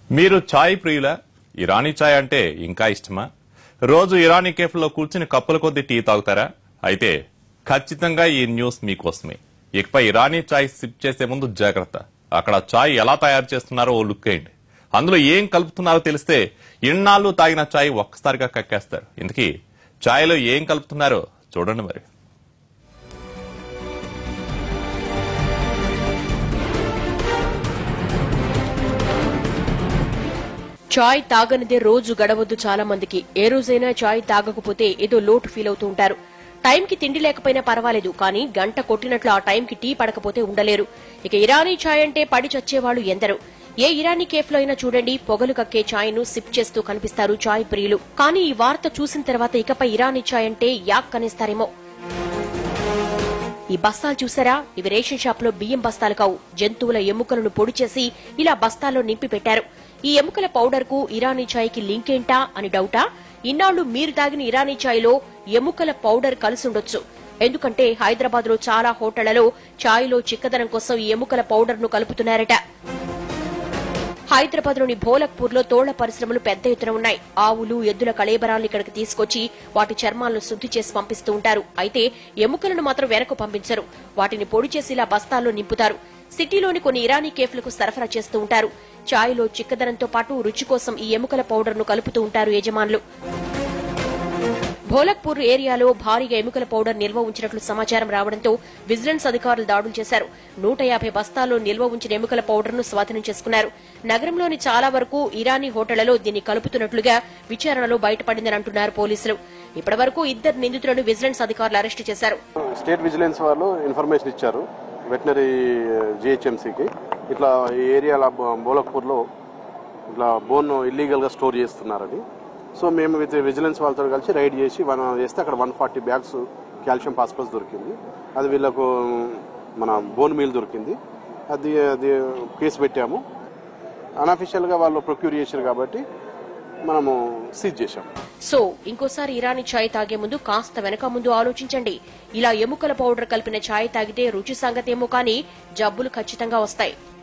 మీరు ఛాయ్ ప్రియుల ఇరానీ ఛాయ్ అంటే ఇంకా ఇష్టమా రోజు ఇరానీ కేఫ్లో కూర్చుని కప్పుల కొద్ది టీ తాగుతారా అయితే ఖచ్చితంగా ఈ న్యూస్ మీకోసమే ఇకపై ఇరానీ ఛాయ్ సిప్ చేసే ముందు జాగ్రత్త అక్కడ ఛాయ్ ఎలా తయారు చేస్తున్నారో ఓ లుక్ వేయండి అందులో ఏం కలుపుతున్నారో తెలిస్తే ఇన్నాళ్ళు తాగిన ఛాయ్ ఒక్కసారిగా కక్కేస్తారు ఇంతకీ ఛాయ్లో ఏం కలుపుతున్నారో చూడండి మరి చాయ్ తాగనిదే రోజు గడవద్దు చాలా మందికి ఏ రోజైనా చాయ్ తాగకపోతే ఏదో లోటు ఫీల్ అవుతూ ఉంటారు టైంకి తిండి లేకపోయినా పర్వాలేదు కానీ గంట కొట్టినట్లు ఆ టైంకి టీ పడకపోతే ఉండలేరు ఇక ఇరానీ చాయ్ అంటే పడి చచ్చేవాళ్లు ఎందరు ఏ ఇరానీ కేఫ్లో అయినా చూడండి పొగలు కక్కే ఛాయ్ను సిప్ చేస్తూ కనిపిస్తారు చాయ్ ప్రియులు కానీ ఈ వార్త చూసిన తర్వాత ఇకపై ఇరానీ చాయ్ అంటే యాక్ కనేస్తారేమో ఈ బస్తాలు చూసారా ఇవి రేషన్ షాప్ లో బియ్యం బస్తాలు కావు జంతువుల ఎముకలను పొడి చేసి ఇలా బస్తాల్లో నింపి పెట్టారు ఈ ఎముకల పౌడర్ కు ఇరానీ ఛాయ్ కి లింక్ ఏంటా అని డౌటా ఇన్నాళ్లు మీరు తాగిన ఇరానీ ఛాయ్ లో ఎముకల పౌడర్ కలిసుండొచ్చు ఎందుకంటే హైదరాబాద్ లో చాలా హోటళ్లలో ఛాయ్లో చిక్కదనం కోసం ఈ ఎముకల పౌడర్ ను కలుపుతున్నారట హైదరాబాద్ లోని భోలక్పూర్ లో తోళ్ల పరిశ్రమలు పెద్ద ఎత్తున ఉన్నాయి ఆవులు ఎద్దుల కళేబరాలను ఇక్కడికి తీసుకొచ్చి వాటి చర్మాలను శుద్ధి చేసి పంపిస్తూ ఉంటారు అయితే ఎముకలను మాత్రం వెనక్కు పంపించరు వాటిని పొడి చేసి ఇలా బస్తాల్లో నింపుతారు సిటీలోని కొన్ని ఇరానీ కేఫ్లకు సరఫరా చేస్తూ ఉంటారు ఛాయ్లో చిక్కదనంతో పాటు రుచి కోసం ఈ ఎముకల పౌడర్ ను కలుపుతూ ఉంటారు యజమానులు భోలక్పూర్ ఏరియాలో భారీగా ఎముకల పౌడర్ నిల్వ ఉంచినట్లు సమాచారం రావడంతో విజిలెన్స్ అధికారులు దాడులు చేశారు నూట యాభై బస్తాల్లో నిల్వ ఉంచిన ఎముకల పౌడర్ ను స్వాధీనం చేసుకున్నారు నగరంలోని చాలా వరకు ఇరానీ హోటళ్లలో దీన్ని కలుపుతున్నట్లుగా విచారణలో బయటపడిందని అంటున్నారు పోలీసులు ఇప్పటివరకు ఇద్దరు నిందితులను విజిలెన్స్ అధికారులు అరెస్టు చేశారు స్టేట్ విజిలెన్స్ వాళ్ళు ఇన్ఫర్మేషన్ ఇచ్చారు వెటనరీ జిహెచ్ఎంసీకి ఇట్లా ఈ ఏరియాలో బోలక్పూర్లో ఇట్లా బోన్ ఇల్లీగల్గా స్టోర్ చేస్తున్నారని సో మేము విత్ విజిలెన్స్ వాళ్ళతో కలిసి రైడ్ చేసి వన్ చేస్తే అక్కడ one forty bags calcium phosphorus దొరికింది అది వీళ్ళకు మన బోన్ మీల్ దొరికింది అది అది కేసు పెట్టాము అన్అఫిషియల్గా వాళ్ళు ప్రొక్యూర్ చేశారు కాబట్టి మనము సీజ్ చేశాము సో ఇంకోసారి ఇరానీ ఛాయ్ తాగే ముందు కాస్త వెనక ముందు ఆలోచించండి ఇలా ఎముకల పౌడర్ కలిపిన ఛాయ్ తాగితే రుచి సంగతేమో కానీ జబ్బులు ఖచ్చితంగా వస్తాయి